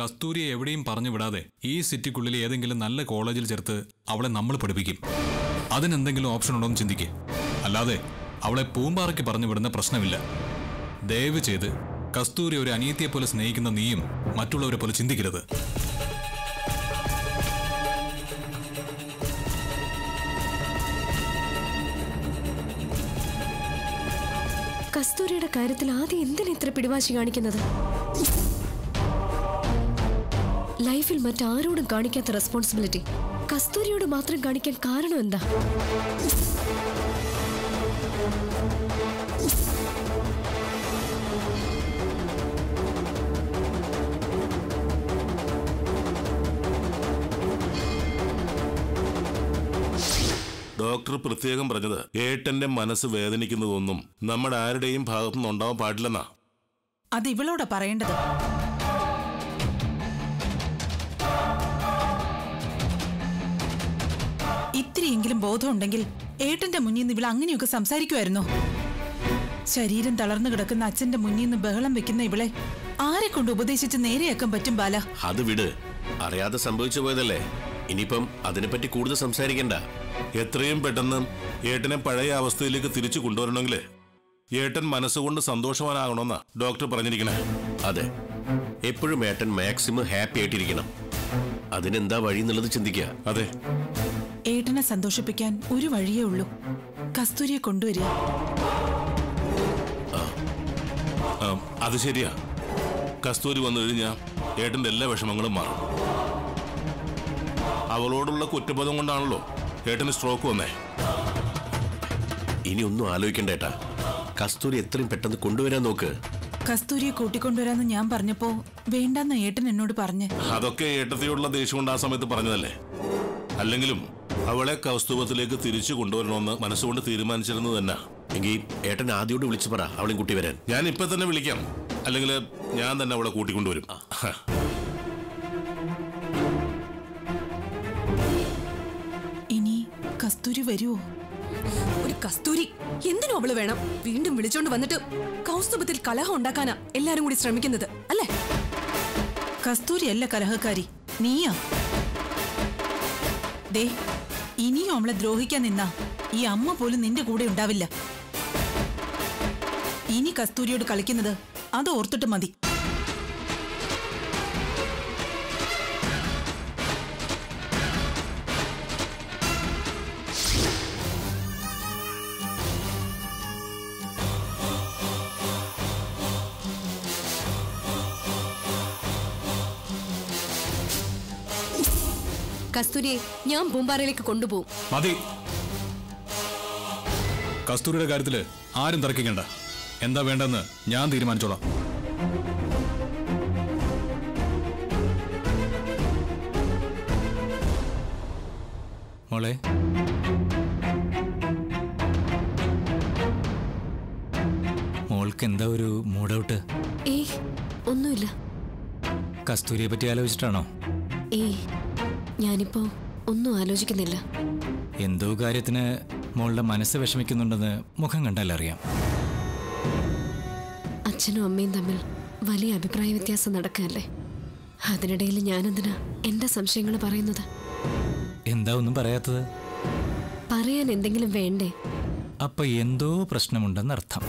കസ്തൂരിയെ എവിടെയും പറഞ്ഞു വിടാതെ ഈ സിറ്റിക്കുള്ളിൽ ഏതെങ്കിലും നല്ല കോളേജിൽ ചേർത്ത് അവളെ നമ്മൾ പഠിപ്പിക്കും അതിനെന്തെങ്കിലും ഓപ്ഷൻ ഉണ്ടോ എന്ന് ചിന്തിക്കേ അല്ലാതെ അവളെ പൂമ്പാറയ്ക്ക് പറഞ്ഞു വിടുന്ന പ്രശ്നമില്ല ദയവ് ചെയ്ത് കസ്തൂരി ഒരു അനിയത്തിയെ പോലെ സ്നേഹിക്കുന്ന നീയും മറ്റുള്ളവരെ പോലെ ചിന്തിക്കരുത് കസ്തൂരിയുടെ കാര്യത്തിൽ ആദ്യം എന്തിനാ ഇത്ര പിടിവാശി കാണിക്കുന്നത് ലൈഫിൽ മറ്റാരോടും കാണിക്കാത്ത റെസ്പോൺസിബിലിറ്റി കസ്തൂരിയോട് മാത്രം കാണിക്കാൻ കാരണം എന്താ ഡോക്ടർ പ്രത്യേകം പറഞ്ഞത് ഏട്ടന്റെ മനസ്സ് വേദനിക്കുന്നതൊന്നും നമ്മുടെ ആരുടെയും ഭാഗത്തുനിന്ന് ഉണ്ടാവാൻ പാടില്ലെന്നാ അത് ഇവളോടാ പറയേണ്ടത് ഇത്തിരിയെങ്കിലും ബോധമുണ്ടെങ്കിൽ ഏട്ടന്റെ മുന്നിൽ നിന്ന് ഇവൾ അങ്ങനെയൊക്കെ സംസാരിക്കുമായിരുന്നോ ശരീരം തളർന്നു കിടക്കുന്ന അച്ഛന്റെ മുന്നിൽ നിന്ന് ബഹളം വെക്കുന്ന ഇവളെ ആരെ കൊണ്ട് ഉപദേശിച്ച് നേരെയാക്കാൻ പറ്റും ബാല അത് വിട് അറിയാതെ സംഭവിച്ചു പോയതല്ലേ ഇനിയിപ്പം അതിനെപ്പറ്റി കൂടുതൽ സംസാരിക്കണ്ട എത്രയും പെട്ടെന്ന് ഏട്ടനെ പഴയ അവസ്ഥയിലേക്ക് തിരിച്ചു കൊണ്ടുവരണമെങ്കിൽ ഏട്ടൻ മനസ്സുകൊണ്ട് സന്തോഷവാനാകണമെന്നാ ഡോക്ടർ പറഞ്ഞിരിക്കണേ അതെ എപ്പോഴും ഏട്ടൻ മാക്സിമം ഹാപ്പി ആയിട്ടിരിക്കണം അതിനെന്താ വഴി എന്നുള്ളത് ചിന്തിക്കുക അതെ ഏട്ടനെ സന്തോഷിപ്പിക്കാൻ ഒരു വഴിയേ ഉള്ളൂ കസ്തൂരിയെ കൊണ്ടുവരിക ആ, അത് ശരിയാ കസ്തൂരി വന്നു കഴിഞ്ഞാൽ ഏട്ടന്റെ എല്ലാ വിഷമങ്ങളും മാറും അവളോടുള്ള കുറ്റബോധം കൊണ്ടാണല്ലോ ഏട്ടന് സ്ട്രോക്ക് വന്നേ ഇനി ഒന്നും ആലോചിക്കണ്ട ഏട്ടാ കസ്തൂരി എത്രയും പെട്ടെന്ന് കൊണ്ടുവരാൻ നോക്ക് കസ്തൂരിയെ കൂട്ടിക്കൊണ്ടുവരാന്ന് ഞാൻ പറഞ്ഞപ്പോ വേണ്ടെന്ന ഏട്ടൻ എന്നോട് പറഞ്ഞ് അതൊക്കെ ഏട്ടത്തിയോടുള്ള ദേഷ്യം കൊണ്ട് ആ സമയത്ത് പറഞ്ഞതല്ലേ അല്ലെങ്കിലും അവളെ കൗസ്തുഭത്തിലേക്ക് തിരിച്ചു കൊണ്ടുവരണമെന്ന് മനസ്സുകൊണ്ട് തീരുമാനിച്ചിരുന്നത് തന്നെ എങ്കിൽ ഏട്ടൻ ആദ്യോട് വിളിച്ചു പറ അവളെയും കുട്ടി വരാൻ ഞാൻ ഇപ്പൊ തന്നെ വിളിക്കാം അല്ലെങ്കിൽ ഞാൻ തന്നെ അവളെ കൂട്ടിക്കൊണ്ടുവരും ഇനി കസ്തൂരി വരുവോ ഒരു കസ്തൂരി എന്തിനും അവള് വേണം വീണ്ടും വിളിച്ചോണ്ട് വന്നിട്ട് കൗസ്തുഭത്തിൽ കലഹം ഉണ്ടാക്കാനാ എല്ലാരും കൂടി ശ്രമിക്കുന്നത് അല്ലേ കസ്തൂരി അല്ല കലഹക്കാരി നീയാ ദേ ഇനിയും അവളെ ദ്രോഹിക്കാൻ നിന്നാ ഈ അമ്മ പോലും നിന്റെ കൂടെ ഉണ്ടാവില്ല ഇനി കസ്തൂരിയോട് കളിക്കുന്നത് അത് ഓർത്തിട്ട് മതി കസ്തൂരിയെ ഞാൻ പൂമ്പാറയിലേക്ക് കൊണ്ടുപോകും മതി കസ്തൂരിയുടെ കാര്യത്തില് ആരും തർക്കിക്കണ്ട എന്താ വേണ്ടെന്ന് ഞാൻ തീരുമാനിച്ചോളാം മോളെ മോൾക്ക് എന്താ ഒരു മൂഡൌട്ട് ഏയ് ഒന്നുമില്ല കസ്തൂരിയെ പറ്റി ആലോചിച്ചിട്ടാണോ ഏയ് ഞാനിപ്പോ ഒന്നും ആലോചിക്കുന്നില്ല എന്തോ കാര്യത്തിന് മോളുടെ മനസ്സ് വിഷമിക്കുന്നുണ്ടെന്ന് മുഖം കണ്ടാൽ അറിയാം അച്ഛനും അമ്മയും തമ്മിൽ വലിയ അഭിപ്രായ വ്യത്യാസം നടക്കുകയല്ലേ അതിനിടയിൽ ഞാനെന്തിനാ എന്റെ സംശയങ്ങൾ പറയുന്നത് എന്താ ഒന്നും പറയാത്തത് പറയാൻ എന്തെങ്കിലും വേണ്ടേ അപ്പൊ എന്തോ പ്രശ്നമുണ്ടെന്നർത്ഥം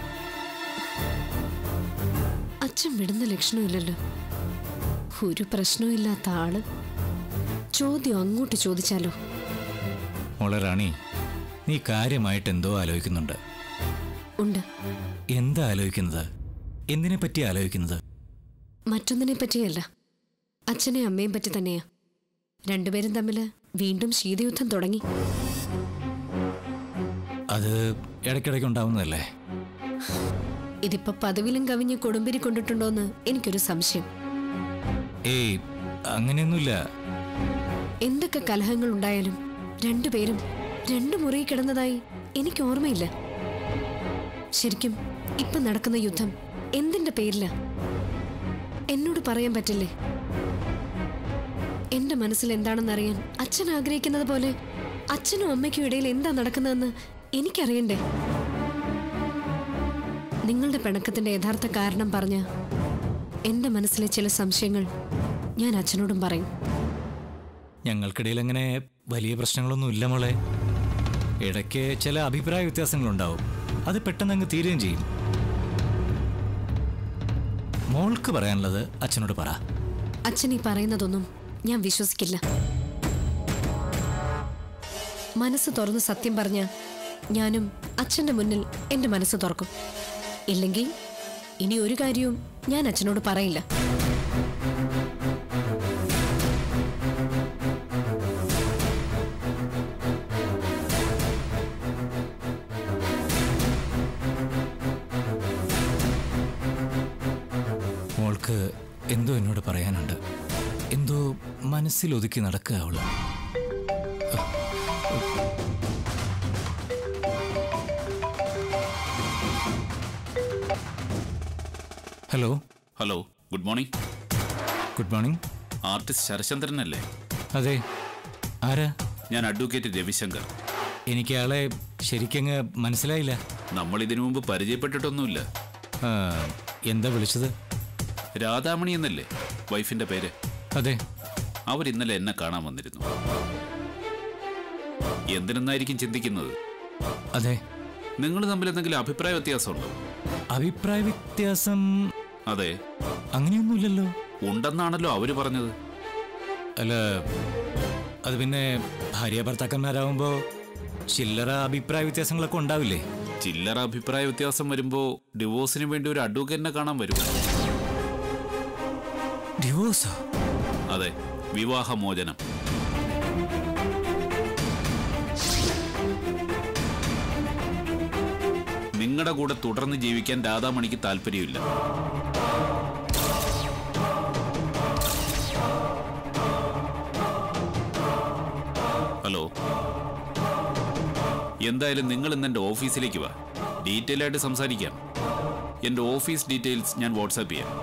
അച്ഛൻ വിടുന്ന ലക്ഷണമില്ലല്ലോ ഒരു പ്രശ്നവും ഇല്ലാത്ത ആള് ചോദ്യം അങ്ങോട്ട് ചോദിച്ചാലോ മോളെ റാണി നീ കാര്യമായിട്ട് എന്തോ ആലോചിക്കുന്നുണ്ട് ഉണ്ട് എന്താ ആലോചിക്കുന്നത് എന്തിനെ പറ്റി ആലോചിക്കുന്നത് മറ്റൊന്നിനെ പറ്റിയല്ല അച്ഛനെ അമ്മയും പറ്റി തന്നെയാ രണ്ടുപേരും തമ്മിൽ വീണ്ടും ശീതയുദ്ധം തുടങ്ങി അത് ഇടയ്ക്കിടയ്ക്ക് ഉണ്ടാവുന്നതല്ലേ ഇതിപ്പോ പതിവിലും കവിഞ്ഞ് കൊടുമ്പിരി കൊണ്ടിട്ടുണ്ടോന്ന് എനിക്കൊരു സംശയം ഏയ് അങ്ങനെയൊന്നുമില്ല എന്തൊക്കെ കലഹങ്ങൾ ഉണ്ടായാലും രണ്ടുപേരും രണ്ടു മുറിയിൽ കിടന്നതായി എനിക്ക് ഓർമ്മയില്ല ശരിക്കും ഇപ്പൊ നടക്കുന്ന യുദ്ധം എന്തിന്റെ പേരില എന്നോട് പറയാൻ പറ്റില്ലേ എന്റെ മനസ്സിൽ എന്താണെന്നറിയാൻ അച്ഛൻ ആഗ്രഹിക്കുന്നത് പോലെ അച്ഛനും അമ്മയ്ക്കും ഇടയിൽ എന്താ നടക്കുന്നതെന്ന് എനിക്കറിയണ്ടേ നിങ്ങളുടെ പിണക്കത്തിന്റെ യഥാർത്ഥ കാരണം പറഞ്ഞ് എന്റെ മനസ്സിലെ ചില സംശയങ്ങൾ ഞാൻ അച്ഛനോടും പറയും ഞങ്ങൾക്കിടയിൽ അങ്ങനെ വലിയ പ്രശ്നങ്ങളൊന്നും ഇല്ല മോളെ ഇടയ്ക്ക് ചില അഭിപ്രായ വ്യത്യാസങ്ങളുണ്ടാവും അത് പെട്ടെന്ന് അങ്ങ് തീരുകയും ചെയ്യും മോൾക്ക് പറയാനുള്ളത് അച്ഛനോട് പറ അച്ഛൻ ഈ പറയുന്നതൊന്നും ഞാൻ വിശ്വസിക്കില്ല മനസ്സ് തുറന്ന് സത്യം പറഞ്ഞ ഞാനും അച്ഛന്റെ മുന്നിൽ എന്റെ മനസ്സ് തുറക്കും ഇല്ലെങ്കിൽ ഇനി ഒരു കാര്യവും ഞാൻ അച്ഛനോട് പറയില്ല മോൾക്ക് എന്തോ എന്നോട് പറയാനുണ്ട് എന്തോ മനസ്സിൽ ഒതുക്കി നടക്കുക അവള് hello hello good morning good morning artist ശരചന്ദ്രനല്ലേ അതെ ആരാ ഞാൻ അഡ്വക്കേറ്റ് രവിശങ്കർ എനിക്ക് ആളെ ശരിക്കങ്ങ് മനസ്സിലായില്ല നമ്മൾ ഇതിനു മുമ്പ് പരിചയപ്പെട്ടിട്ടൊന്നുമില്ല ആ, എന്താ വിളിച്ചത് രാധാമണി എന്നല്ലേ വൈഫിന്റെ പേര് അതെ അവർ ഇന്നലെ എന്നെ കാണാൻ വന്നിരുന്നു എന്തിനെന്നായിരിക്കും ചിന്തിക്കുന്നത് അതെ നിങ്ങൾ തമ്മിൽ എന്തെങ്കിലും അഭിപ്രായ വ്യത്യാസമുണ്ടോ അഭിപ്രായ വ്യത്യാസം അതെ അങ്ങനെയൊന്നുമില്ലല്ലോ ഉണ്ടെന്നാണല്ലോ അവര് പറഞ്ഞത് അല്ല അത് പിന്നെ ഭാര്യ ഭർത്താക്കന്മാരാവുമ്പോ ചില്ലറ അഭിപ്രായ വ്യത്യാസങ്ങളൊക്കെ ഉണ്ടാവില്ലേ ചില്ലറ അഭിപ്രായ വ്യത്യാസം വരുമ്പോ ഡിവോഴ്സിന് വേണ്ടി ഒരു അഡ്വക്കേറ്റിനെ കാണാൻ വരും ഡിവോഴ്സോ അതെ വിവാഹമോചനം നിങ്ങളുടെ കൂടെ തുടർന്ന് ജീവിക്കാൻ രാധാമണിക്ക് താല്പര്യമില്ല ഹലോ എന്തായാലും നിങ്ങൾ ഇന്ന് എൻ്റെ ഓഫീസിലേക്ക് വാ ഡീറ്റെയിൽ ആയിട്ട് സംസാരിക്കാം എൻ്റെ ഓഫീസ് ഡീറ്റെയിൽസ് ഞാൻ വാട്സാപ്പ് ചെയ്യാം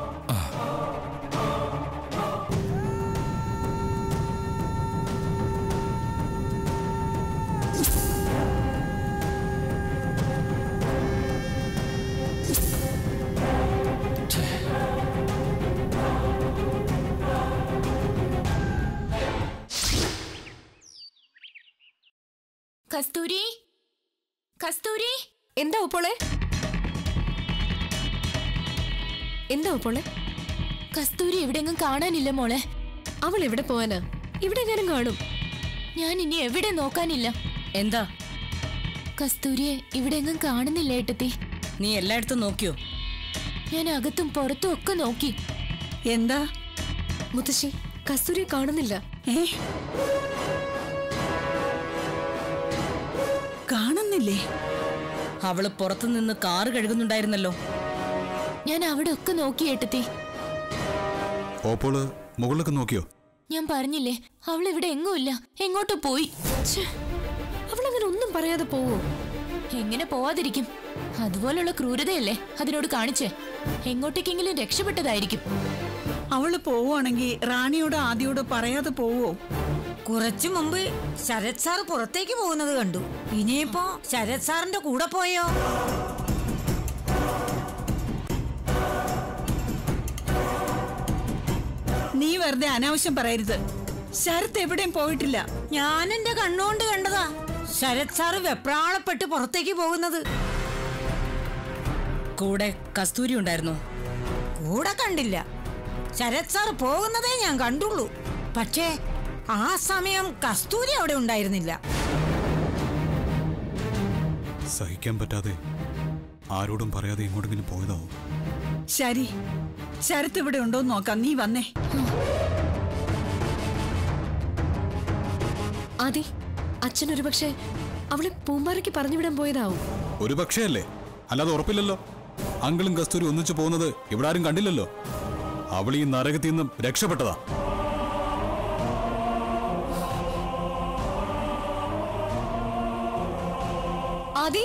കസ്തൂരി കസ്തൂരി എന്താ ഉപ്പോളെ എന്താ ഉപ്പോളെ കസ്തൂരി എവിടെയെങ്കിലും കാണാനില്ല മോളെ അവൾ എവിടെ പോവാനാ ഇവിടെ എങ്ങാനും കാണും ഞാൻ ഇനി എവിടെ നോക്കാനില്ല എന്താ കസ്തൂരിയെ ഇവിടെയെങ്ങും കാണുന്നില്ല ഏട്ടത്തി നീ എല്ലായിടത്തും നോക്കിയോ ഞാൻ അകത്തും പുറത്തും ഒക്കെ നോക്കി എന്താ മുത്തശ്ശി കസ്തൂരിയെ കാണുന്നില്ല ഏ കാണുന്നില്ലേ അവള് പുറത്തുനിന്ന് കാറ് കഴുകുന്നുണ്ടായിരുന്നല്ലോ ഞാൻ അവിടെ ഒക്കെ നോക്കി ഏട്ടത്തി ഓപ്പോള് മുകളിലൊക്കെ നോക്കിയോ ഞാൻ പറഞ്ഞില്ലേ അവൾ ഇവിടെ എങ്ങും ഇല്ല എങ്ങോട്ടോ പോയി ഛേ, അവളങ്ങനെ ഒന്നും പറയാതെ പോവോ എങ്ങനെ പോവാതിരിക്കും അതുപോലുള്ള ക്രൂരതയല്ലേ അതിനോട് കാണിച്ചേ എങ്ങോട്ടേക്കെങ്കിലും രക്ഷപ്പെട്ടതായിരിക്കും അവള് പോവുകയാണെങ്കിൽ റാണിയോട് ആദ്യോട് പറയാതെ പോവോ കുറച്ചു മുമ്പ് ശരത് സാർ പുറത്തേക്ക് പോകുന്നത് കണ്ടു ഇനിയിപ്പോ ശരത് സാറിന്റെ കൂടെ പോയോ നീ വെറുതെ അനാവശ്യം പറയരുത് ശരത്ത് എവിടെയും പോയിട്ടില്ല ഞാൻ എന്റെ കണ്ണുകൊണ്ട് കണ്ടതാ ശരത് സാറ് വെപ്രാളപ്പെട്ട് പുറത്തേക്ക് പോകുന്നത് കൂടെ കസ്തൂരി ഉണ്ടായിരുന്നു കൂടെ കണ്ടില്ല ശരത് സാർ പോകുന്നതേ ഞാൻ കണ്ടുള്ളൂ പക്ഷേ ആ സമയം കസ്തൂരി അവിടെ ഉണ്ടായിരുന്നില്ല സഹിക്കാൻ പറ്റാതെ ആരോടും പറയാതെ എങ്ങോട്ടെങ്കിലും പോയതാവും ശരി ശരത്ത് ഇവിടെ ഉണ്ടോന്ന് നോക്കാം നീ വന്നേ ആദി അച്ഛൻ ഒരു പക്ഷേ അവളെ പൂമ്പാറയ്ക്ക് പറഞ്ഞുവിടാൻ പോയതാവും ഒരു പക്ഷേ അല്ലേ അല്ലാതെ ഉറപ്പില്ലല്ലോ അങ്കിളും കസ്തൂരി ഒന്നിച്ചു പോകുന്നത് ഇവിടെ ആരും കണ്ടില്ലല്ലോ അവൾ ഈ നരകത്തിൽ നിന്നും രക്ഷപ്പെട്ടതാ ആദി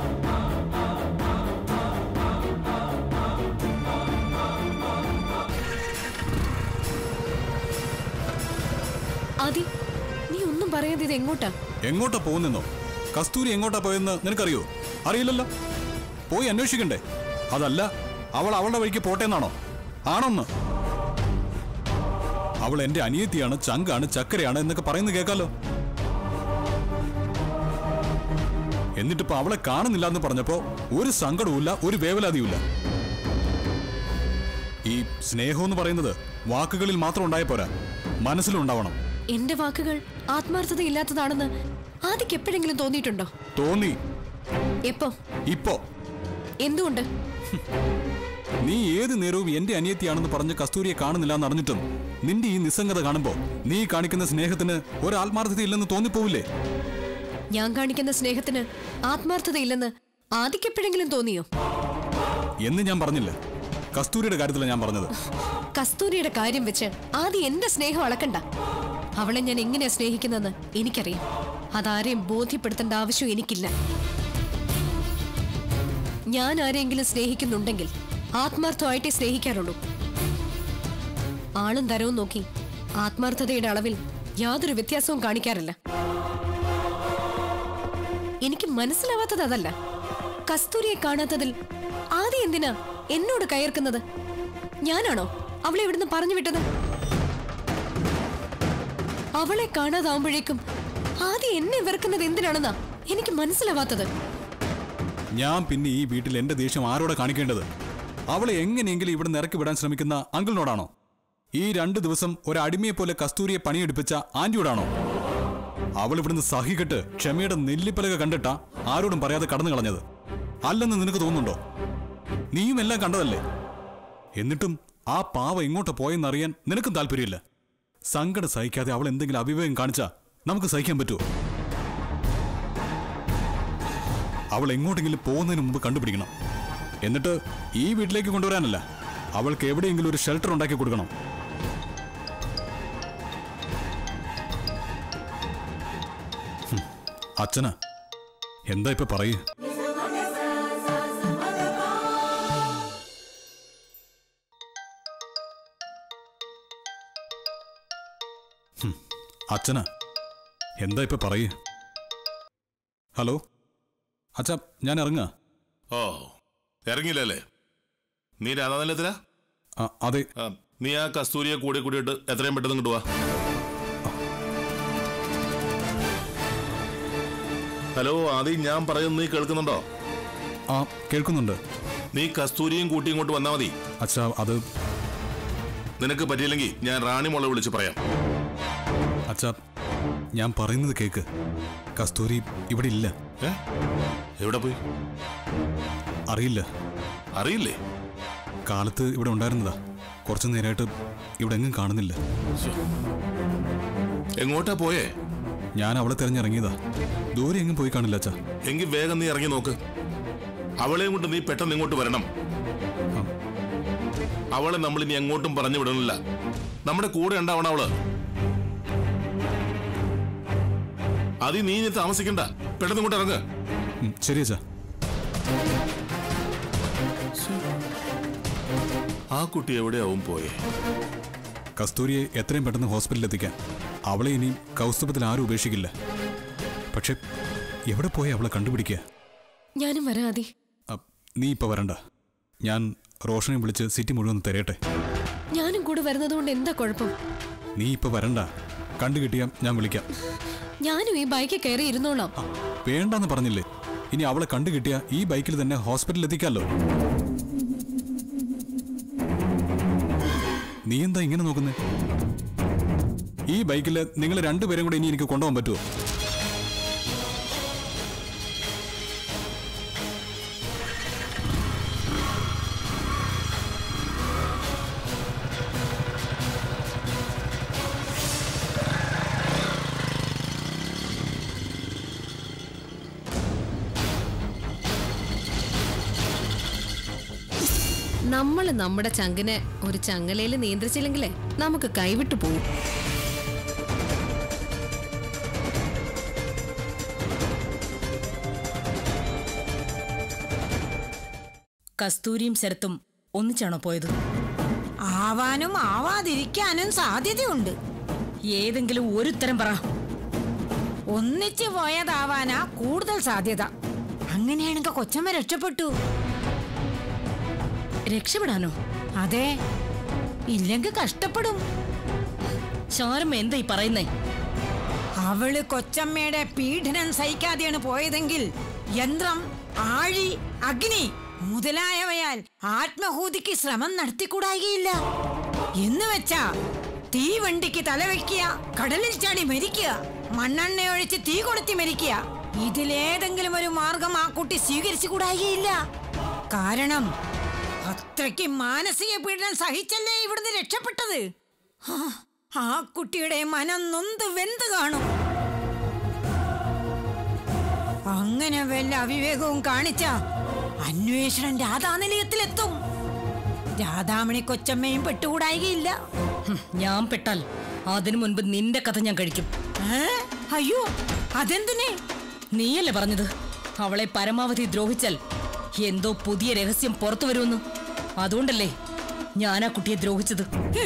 ആദി നീ ഒന്നും പറയാതെ ഇത് എങ്ങോട്ടാ എങ്ങോട്ടാ പോകുന്നെന്നോ കസ്തൂരി എങ്ങോട്ടാ പോയെന്ന് നിനക്കറിയോ അറിയില്ലല്ലോ പോയി അന്വേഷിക്കണ്ടേ അതല്ല അവൾ അവളുടെ വഴിക്ക് പോട്ടെ എന്നാണോ ആണോന്ന് അവൾ എന്റെ അനിയത്തിയാണ് ചങ്കാണ് ചക്കരയാണ് എന്നൊക്കെ പറയുന്നത് കേൾക്കാലോ എന്നിട്ടിപ്പോ അവളെ കാണുന്നില്ല എന്ന് പറഞ്ഞപ്പോ ഒരു സങ്കടവുമില്ല ഒരു വേവലാതിയുമില്ല ഈ സ്നേഹം എന്ന് പറയുന്നത് വാക്കുകളിൽ മാത്രം ഉണ്ടായ പോരാ മനസ്സിലുണ്ടാവണം എന്റെ വാക്കുകൾ ആത്മാർത്ഥതയില്ലാത്തതാണെന്ന് ആദ്യക്ക് എപ്പോഴെങ്കിലും തോന്നിയിട്ടുണ്ടോ തോന്നി എപ്പോ ഇപ്പോ എന്തുകൊണ്ട് നീ ഏത് നേരവും എന്റെ അനിയത്തിയാണെന്ന് പറഞ്ഞ് കസ്തൂരിയെ കാണുന്നില്ല എന്ന് അറിഞ്ഞിട്ടും നിന്റെ ഈ നിസ്സംഗത കാണുമ്പോ നീ കാണിക്കുന്ന സ്നേഹത്തിന് ഒരു ആത്മാർത്ഥതയില്ലെന്ന് തോന്നിപ്പോവില്ലേ ഞാൻ കാണിക്കുന്ന സ്നേഹത്തിന് ആത്മാർത്ഥതയില്ലെന്ന് ആദ്യക്ക് എപ്പോഴെങ്കിലും തോന്നിയോ എന്ന് ഞാൻ പറഞ്ഞില്ല കസ്തൂരിയുടെ കാര്യത്തിലാണ് ഞാൻ പറഞ്ഞത് കസ്തൂരിയുടെ കാര്യം വെച്ച് ആദ്യം എന്റെ സ്നേഹം അളക്കണ്ട അവളെ ഞാൻ എങ്ങനെയാ സ്നേഹിക്കുന്നതെന്ന് എനിക്കറിയാം അതാരെയും ബോധ്യപ്പെടുത്തേണ്ട ആവശ്യം എനിക്കില്ല ഞാൻ ആരെങ്കിലും സ്നേഹിക്കുന്നുണ്ടെങ്കിൽ ആത്മാർത്ഥമായിട്ടേ സ്നേഹിക്കാറുള്ളൂ ആളും തരവും നോക്കി ആത്മാർത്ഥതയുടെ അളവിൽ യാതൊരു വ്യത്യാസവും കാണിക്കാറില്ല എനിക്ക് മനസ്സിലാവാത്തത് അതല്ല കസ്തൂരിയെ കാണാത്തതിൽ ആദ്യം എന്തിനാ എന്നോട് കയർക്കുന്നത് ഞാനാണോ അവളെ ഇവിടുന്ന് പറഞ്ഞു വിട്ടത് അവളെ കാണാതാവുമ്പോഴേക്കും ആദ്യം എന്നെ വെറുക്കുന്നത് എന്തിനാണെന്നാ എനിക്ക് മനസ്സിലാവാത്തത് ഞാൻ പിന്നെ ഈ വീട്ടിൽ എന്റെ ദേഷ്യം ആരോടെ കാണിക്കേണ്ടത് അവളെ എങ്ങനെയെങ്കിലും ഇവിടെ ഇറക്കി വിടാൻ ശ്രമിക്കുന്ന അങ്കിളിനോടാണോ ഈ രണ്ട് ദിവസം ഒരു അടിമയെ പോലെ കസ്തൂരിയെ പണിയെടുപ്പിച്ച ആന്റിയോടാണോ അവൾ ഇവിടുന്ന് സഹികെട്ട് ക്ഷമയുടെ നെല്ലിപ്പലക കണ്ടിട്ട ആരോടും പറയാതെ കടന്നു കളഞ്ഞത് അല്ലെന്ന് നിനക്ക് തോന്നുന്നുണ്ടോ നീയും എല്ലാം കണ്ടതല്ലേ എന്നിട്ടും ആ പാവ എങ്ങോട്ട് പോയെന്നറിയാൻ നിനക്കും താല്പര്യമില്ല സങ്കടം സഹിക്കാതെ അവൾ എന്തെങ്കിലും അവിവേകം കാണിച്ചാ നമുക്ക് സഹിക്കാൻ പറ്റുമോ അവൾ എങ്ങോട്ടെങ്കിലും പോകുന്നതിന് മുമ്പ് കണ്ടുപിടിക്കണം എന്നിട്ട് ഈ വീട്ടിലേക്ക് കൊണ്ടുവരാനല്ല അവൾക്ക് എവിടെയെങ്കിലും ഒരു ഷെൽട്ടർ ഉണ്ടാക്കി കൊടുക്കണം ഹും, അച്ഛനാ എന്താ ഇപ്പൊ പറയൂ ഹും, അച്ഛനാ എന്താ ഇപ്പൊ പറയൂ ഹലോ അച്ഛാ ഞാൻ ഇറങ്ങാ ഓ ഇറങ്ങിയില്ലല്ലേ നീ രാധാനിലത്തിലാ ആ, അതെ ആ, നീ ആ കസ്തൂരിയെ കൂടി കൂടിയിട്ട് എത്രയും പെട്ടെന്ന് ഇങ്ങോട്ട് വാ ഹലോ ആദ്യം ഞാൻ പറയുന്നത് നീ കേൾക്കുന്നുണ്ടോ ആ കേൾക്കുന്നുണ്ട് നീ കസ്തൂരിയും കൂട്ടി ഇങ്ങോട്ട് വന്നാ മതി അച്ഛാ അത് നിനക്ക് പറ്റിയില്ലെങ്കിൽ ഞാൻ റാണി മോളെ വിളിച്ച് പറയാം അച്ഛാ ഞാൻ പറയുന്നത് കേക്ക് കസ്തൂരി ഇവിടെ ഇല്ല ഏ എവിടെ പോയി അറിയില്ല അറിയില്ലേ കാലത്ത് ഇവിടെ ഉണ്ടായിരുന്നതാ കുറച്ചു നേരമായിട്ട് ഇവിടെ എങ്ങും കാണുന്നില്ല എങ്ങോട്ടാ പോയേ ഞാൻ അവളെ തിരഞ്ഞിറങ്ങിയതാ ദൂരെ എങ്ങും പോയി കാണില്ല അച്ഛാ എങ്കിൽ വേഗം നീ ഇറങ്ങി നോക്ക് അവളെയും കൊണ്ട് നീ പെട്ടെന്ന് ഇങ്ങോട്ട് വരണം അവളെ നമ്മൾ ഇനി എങ്ങോട്ടും പറഞ്ഞു വിടണില്ല നമ്മുടെ കൂടെ ഉണ്ടാവണം അവള് അത് നീ ഇനി താമസിക്കണ്ട പെട്ടെന്ന് ഇങ്ങോട്ട് ഇറങ്ങ് ഉം, ശരി അച്ഛാ ആ കുട്ടി എവിടെയാവും പോയേ കസ്തൂരിയെ എത്രയും പെട്ടെന്ന് ഹോസ്പിറ്റലിൽ എത്തിക്കാൻ അവളെ ഇനി കൗസ്തുഭത്തിൽ ആരും ഉപേക്ഷിക്കില്ല പക്ഷെ എവിടെ പോയി അവളെ കണ്ടുപിടിക്കുക ഞാനും വരാതി അ, നീ ഇപ്പൊ വരണ്ട ഞാൻ റോഷനെ വിളിച്ച് സിറ്റി മുഴുവൻ തിരയട്ടെ ഞാനും കൂടെ വരുന്നത് കൊണ്ട് എന്താ കുഴപ്പം നീ ഇപ്പൊ വരണ്ട കണ്ടുകിട്ടിയാ ഞാൻ വിളിക്കാം ഞാനും ഈ ബൈക്കിൽ കയറി ഇരുന്നോളാം ആ, വേണ്ടാന്ന് പറഞ്ഞില്ലേ ഇനി അവളെ കണ്ടുകിട്ടിയ ഈ ബൈക്കിൽ തന്നെ ഹോസ്പിറ്റലിൽ എത്തിക്കാമല്ലോ നീ എന്താ ഇങ്ങനെ നോക്കുന്നേ ഈ ബൈക്കിൽ നിങ്ങൾ രണ്ടുപേരും കൂടെ ഇനി എനിക്ക് കൊണ്ടുപോകാൻ പറ്റുമോ നമ്മൾ നമ്മുടെ ചങ്കിനെ ഒരു ചങ്ങലയിൽ നിയന്ത്രിച്ചില്ലെങ്കിലേ നമുക്ക് കൈവിട്ടു പോകും കസ്തൂരിയും ശരത്തും ഒന്നിച്ചാണോ പോയത് ആവാനും ആവാതിരിക്കാനും സാധ്യതയുണ്ട് ഏതെങ്കിലും ഒരുത്തരം പറ ഒന്നിച്ചു പോയതാവാനാ കൂടുതൽ സാധ്യത അങ്ങനെയാണെങ്കിൽ കൊച്ചമ്മ രക്ഷപ്പെട്ടു രക്ഷപ്പെടാനോ അതെ ഇല്ലെങ്കിൽ കഷ്ടപ്പെടും ശാരമ്മ എന്താ ഈ പറയുന്നേ അവള് കൊച്ചമ്മയുടെ പീഡനം സഹിക്കാതെയാണ് പോയതെങ്കിൽ യന്ത്രം ആഴി അഗ്നി മുതലായവയാൽ ആത്മഹൂതിക്ക് ശ്രമം നടത്തിക്കൂടായികയില്ല എന്ന് വെച്ചാ തീവണ്ടിക്ക് തലവെക്കുക കടലിൽ ചാടി മരിക്കുക മണ്ണെണ്ണ ഒഴിച്ച് തീ കൊളുത്തി മരിക്കുക ഇതിലേതെങ്കിലും ഒരു മാർഗം ആ കുട്ടി സ്വീകരിച്ചു കൂടായികയില്ല കാരണം അത്രയ്ക്ക് മാനസിക പീഡനം സഹിച്ചല്ലേ ഇവിടുന്ന് രക്ഷപ്പെട്ടത് ആ, ആ കുട്ടിയുടെ മനം നൊന്ത് വെന്ത് കാണും അങ്ങനെ വല്ല അവിവേകവും കാണിച്ച അന്വേഷണം രാധാനിലയത്തിലെത്തും രാധാമണി കൊച്ചമ്മയും പെട്ടുകൂടായികയില്ല ഹും, ഞാൻ പെട്ടാൽ അതിനു മുൻപ് നിന്റെ കഥ ഞാൻ കഴിക്കും ഏ? അയ്യോ അതെന്തിനെ നീയല്ലേ പറഞ്ഞത് അവളെ പരമാവധി ദ്രോഹിച്ചാൽ എന്തോ പുതിയ രഹസ്യം പുറത്തു വരുമെന്ന് അതുകൊണ്ടല്ലേ ഞാൻ ആ കുട്ടിയെ ദ്രോഹിച്ചത്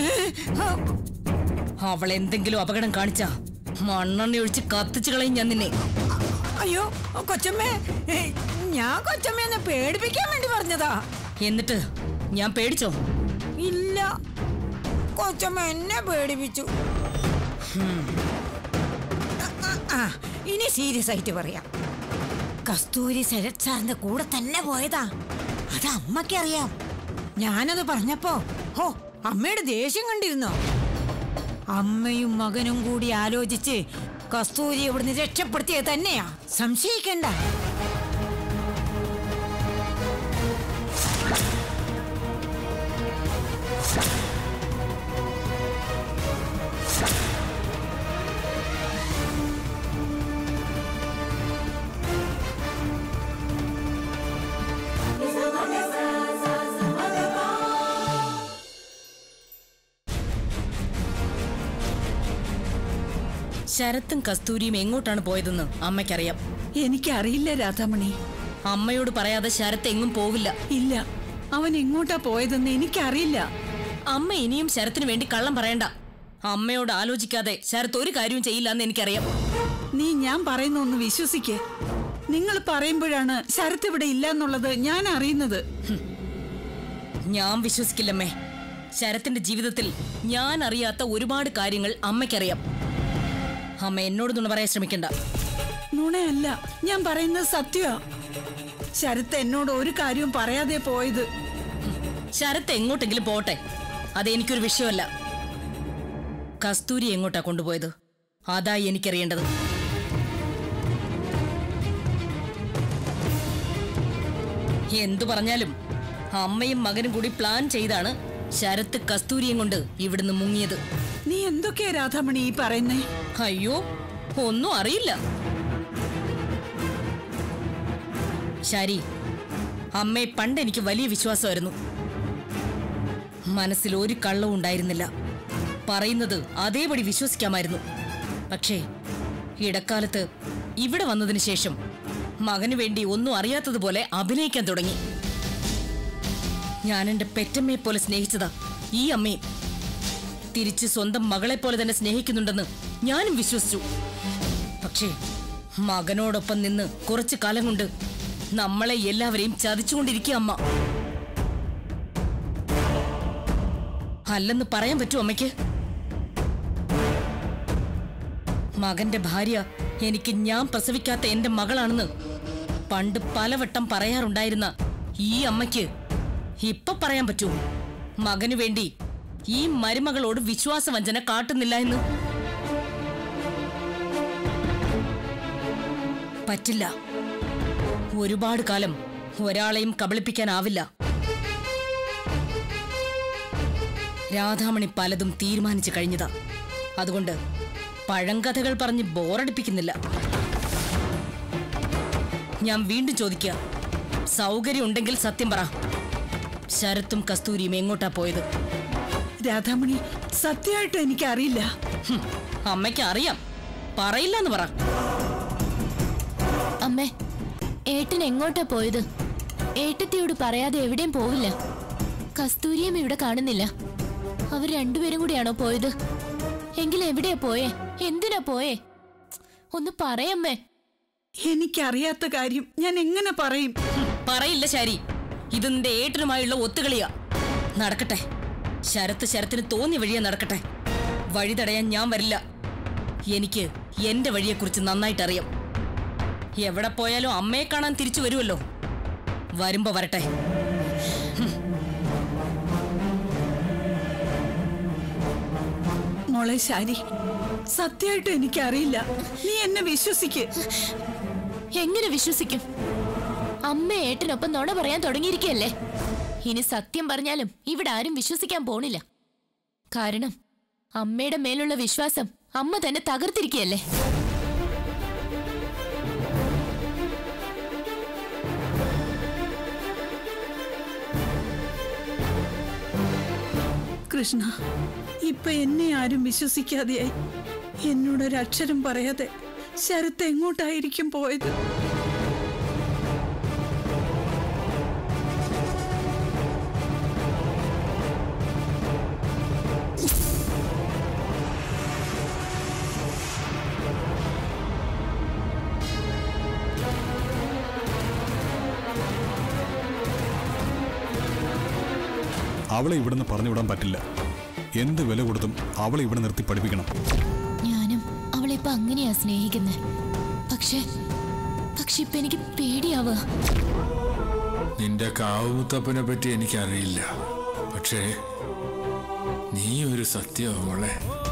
അവൾ എന്തെങ്കിലും അപകടം കാണിച്ച മണ്ണെണ്ണ ഒഴിച്ച് കത്തിച്ചു കളയും ഞാൻ നിന്നെ അയ്യോ കൊച്ചമ്മേ ഏ, ഞാൻ കൊച്ചമ്മയെന്നെ പേടിപ്പിക്കാൻ വേണ്ടി പറഞ്ഞതാ എന്നിട്ട് ഞാൻ പേടിച്ചോ ഇല്ല കൊച്ചമ്മ എന്നെ പേടിപ്പിച്ചു ആ, ആ, ഇനി സീരിയസ് ആയിട്ട് പറയാം കസ്തൂരി ശരത് സാറിന്റെ കൂടെ തന്നെ പോയതാ അത് അമ്മയ്ക്കറിയാം ഞാനത് പറഞ്ഞപ്പോ ഹോ അമ്മയുടെ ദേഷ്യം കണ്ടിരുന്നോ അമ്മയും മകനും കൂടി ആലോചിച്ച് കസ്തൂരി ഇവിടുന്ന് രക്ഷപ്പെടുത്തിയത് തന്നെയാ സംശയിക്കണ്ട ശരത്തും കസ്തൂരിയും എങ്ങോട്ടാണ് പോയതെന്ന് അമ്മയ്ക്കറിയാം എനിക്കറിയില്ല രാധാമണി അമ്മയോട് പറയാതെ ശരത്ത് എങ്ങും പോവില്ല ഇല്ല അവൻ എങ്ങോട്ടാ പോയതെന്ന് എനിക്കറിയില്ല അമ്മ ഇനിയും ശരത്തിന് വേണ്ടി കള്ളം പറയണ്ട അമ്മയോട് ആലോചിക്കാതെ ശരത്ത് ഒരു കാര്യവും ചെയ്യില്ല എന്ന് എനിക്കറിയാം നീ ഞാൻ പറയുന്ന ഒന്ന് വിശ്വസിക്കേ നിങ്ങൾ പറയുമ്പോഴാണ് ശരത്ത് ഇവിടെ ഇല്ല എന്നുള്ളത് ഞാൻ അറിയുന്നത് ഞാൻ വിശ്വസിക്കില്ലമ്മേ ശരത്തിന്റെ ജീവിതത്തിൽ ഞാൻ അറിയാത്ത ഒരുപാട് കാര്യങ്ങൾ അമ്മയ്ക്കറിയാം അമ്മ എന്നോട് നുണ പറയാൻ ശ്രമിക്കണ്ട നുണയല്ല ഞാൻ പറയുന്നത് സത്യമാ ശരത്ത് എന്നോട് ഒരു കാര്യവും പറയാതെ പോയത് ശരത്ത് എങ്ങോട്ടെങ്കിലും പോട്ടെ അതെനിക്കൊരു വിഷയമല്ല കസ്തൂരി എങ്ങോട്ടാ കൊണ്ടുപോയത് അതായി എനിക്കറിയേണ്ടത് എന്തു പറഞ്ഞാലും അമ്മയും മകനും കൂടി പ്ലാൻ ചെയ്താണ് ശരത്ത് കസ്തൂരിയും കൊണ്ട് ഇവിടുന്ന് മുങ്ങിയത് നീ എന്തൊക്കെയാ രാധാമണി ഈ പറയുന്നേ അയ്യോ ഒന്നും അറിയില്ല ശരി അമ്മയെ പണ്ട് എനിക്ക് വലിയ വിശ്വാസമായിരുന്നു മനസ്സിൽ ഒരു കള്ളവും ഉണ്ടായിരുന്നില്ല പറയുന്നത് അതേപടി വിശ്വസിക്കാമായിരുന്നു പക്ഷേ ഇടക്കാലത്ത് ഇവിടെ വന്നതിന് ശേഷം മകന് വേണ്ടി ഒന്നും അറിയാത്തതുപോലെ അഭിനയിക്കാൻ തുടങ്ങി ഞാൻ എന്റെ പെറ്റമ്മയെ പോലെ സ്നേഹിച്ചതാ ഈ അമ്മയും തിരിച്ച് സ്വന്തം മകളെ പോലെ തന്നെ സ്നേഹിക്കുന്നുണ്ടെന്ന് ഞാനും വിശ്വസിച്ചു പക്ഷേ മകനോടൊപ്പം നിന്ന് കുറച്ചു കാലം കൊണ്ട് നമ്മളെ എല്ലാവരെയും ചതിച്ചുകൊണ്ടിരിക്കുക അമ്മ അല്ലെന്ന് പറയാൻ പറ്റൂ അമ്മയ്ക്ക് മകന്റെ ഭാര്യ എനിക്ക് ഞാൻ പ്രസവിക്കാത്ത എന്റെ മകളാണെന്ന് പണ്ട് പലവട്ടം പറയാറുണ്ടായിരുന്ന ഈ അമ്മയ്ക്ക് ഇപ്പൊ പറയാൻ പറ്റൂ മകനു വേണ്ടി ഈ മരുമകളോട് വിശ്വാസവഞ്ചന കാട്ടുന്നില്ല എന്ന് പറ്റില്ല ഒരുപാട് കാലം ഒരാളെയും കബളിപ്പിക്കാനാവില്ല രാധാമണി പലതും തീരുമാനിച്ചു കഴിഞ്ഞതാ അതുകൊണ്ട് പഴങ്കഥകൾ പറഞ്ഞ് ബോറടിപ്പിക്കുന്നില്ല ഞാൻ വീണ്ടും ചോദിക്കുക സൗകര്യം ഉണ്ടെങ്കിൽ സത്യം പറ ശരത്തും കസ്തൂരിയും എങ്ങോട്ടാ പോയത് രാധാമണി സത്യമായിട്ടും എനിക്കറിയില്ല ഹും, അമ്മയ്ക്ക് അറിയാം പറയില്ല എന്ന് പറ അമ്മേ ഏട്ടൻ എങ്ങോട്ടാ പോയത് ഏട്ടത്തിയോട് പറയാതെ എവിടെയും പോവില്ല കസ്തൂരിയും ഇവിടെ കാണുന്നില്ല അവർ രണ്ടുപേരും കൂടിയാണോ പോയത് എങ്കിൽ എവിടെയാ പോയേ എന്തിനാ പോയേ ഒന്ന് പറയമ്മേ എനിക്കറിയാത്ത കാര്യം ഞാൻ എങ്ങനെ പറയും ഹും, പറയില്ല ശാരി ഇത് നിന്റെ ഏട്ടനുമായുള്ള ഒത്തുകളിയാ നടക്കട്ടെ ശരത്ത് ശരത്തിന് തോന്നിയ വഴിയാ നടക്കട്ടെ വഴി തടയാൻ ഞാൻ വരില്ല എനിക്ക് എന്റെ വഴിയെക്കുറിച്ച് നന്നായിട്ട് അറിയാം എവിടെ പോയാലും അമ്മയെ കാണാൻ തിരിച്ചു വരുമല്ലോ വരുമ്പോ വരട്ടെ മോളെ ശാരി സത്യമായിട്ട് എനിക്കറിയില്ല നീ എന്നെ വിശ്വസിക്ക് എങ്ങനെ വിശ്വസിക്കും അമ്മ ഏട്ടനൊപ്പം നുണ പറയാൻ തുടങ്ങിയിരിക്കുകയല്ലേ ഇനി സത്യം പറഞ്ഞാലും ഇവിടെ ആരും വിശ്വസിക്കാൻ പോണില്ല കാരണം അമ്മയുടെ മേലുള്ള വിശ്വാസം അമ്മ തന്നെ തകർത്തിരിക്കുകയല്ലേ കൃഷ്ണ ഇപ്പൊ എന്നെ ആരും വിശ്വസിക്കാതെയായി എന്നോടൊരക്ഷരം പറയാതെ ശരത്ത് എങ്ങോട്ടായിരിക്കും പോയത് അവളെ ഇവിടുന്ന് പറഞ്ഞു വിടാൻ പറ്റില്ല എന്ത് വില കൊടുത്തും അവളെ ഇവിടെ നിർത്തി പഠിപ്പിക്കണം ഞാനും അവളെ ഇപ്പൊ അങ്ങനെയാ സ്നേഹിക്കുന്നത് പക്ഷെ പക്ഷെ ഇപ്പൊ എനിക്ക് പേടിയാവുക നിന്റെ കാവുത്തപ്പനെ പറ്റി എനിക്കറിയില്ല പക്ഷേ നീ ഒരു സത്യമാ മോളെ